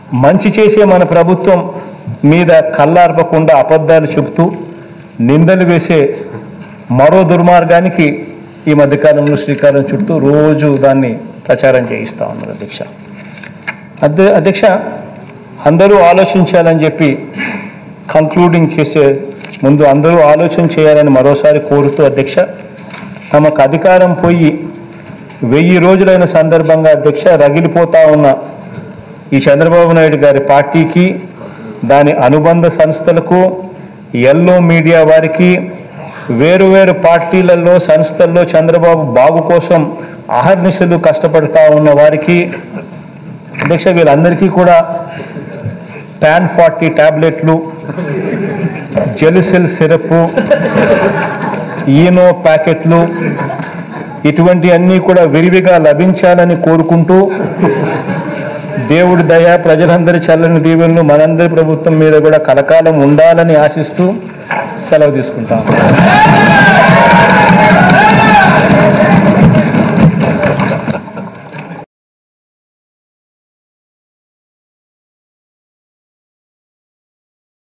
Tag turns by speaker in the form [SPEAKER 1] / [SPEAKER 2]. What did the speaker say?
[SPEAKER 1] మంచి చేసే మన ప్రభుత్వం మీద కళ్ళార్పకుండా అబద్ధాలు చెబుతూ నిందలు వేసే మరో దుర్మార్గానికి ఈ మధ్యకాలంలో శ్రీకారం చుట్టూ రోజు దాన్ని ప్రచారం చేయిస్తా ఉన్నారు అధ్యక్ష అధ్య అధ్యక్ష అందరూ ఆలోచించాలని చెప్పి కంక్లూడింగ్ చేసే ముందు అందరూ ఆలోచన చేయాలని మరోసారి కోరుతూ అధ్యక్ష తమకు అధికారం పోయి వెయ్యి రోజులైన సందర్భంగా అధ్యక్ష రగిలిపోతా ఉన్న ఈ చంద్రబాబు నాయుడు గారి పార్టీకి దాని అనుబంధ సంస్థలకు ఎల్లో మీడియా వారికి వేరు వేరు పార్టీలలో సంస్థల్లో చంద్రబాబు బాగు కోసం అహర్నిశలు కష్టపడతా ఉన్న వారికి అధ్యక్ష వీళ్ళందరికీ కూడా ప్యాన్ ఫార్టీ ట్యాబ్లెట్లు జెలుసెల్ సిరప్ ఈనో ప్యాకెట్లు ఇటువంటి అన్నీ కూడా విరివిగా లభించాలని కోరుకుంటూ దేవుడి దయ ప్రజలందరి చల్లని దీవెనలు మనందరి ప్రభుత్వం మీద కూడా కలకాలం ఉండాలని ఆశిస్తూ సెలవు తీసుకుంటాం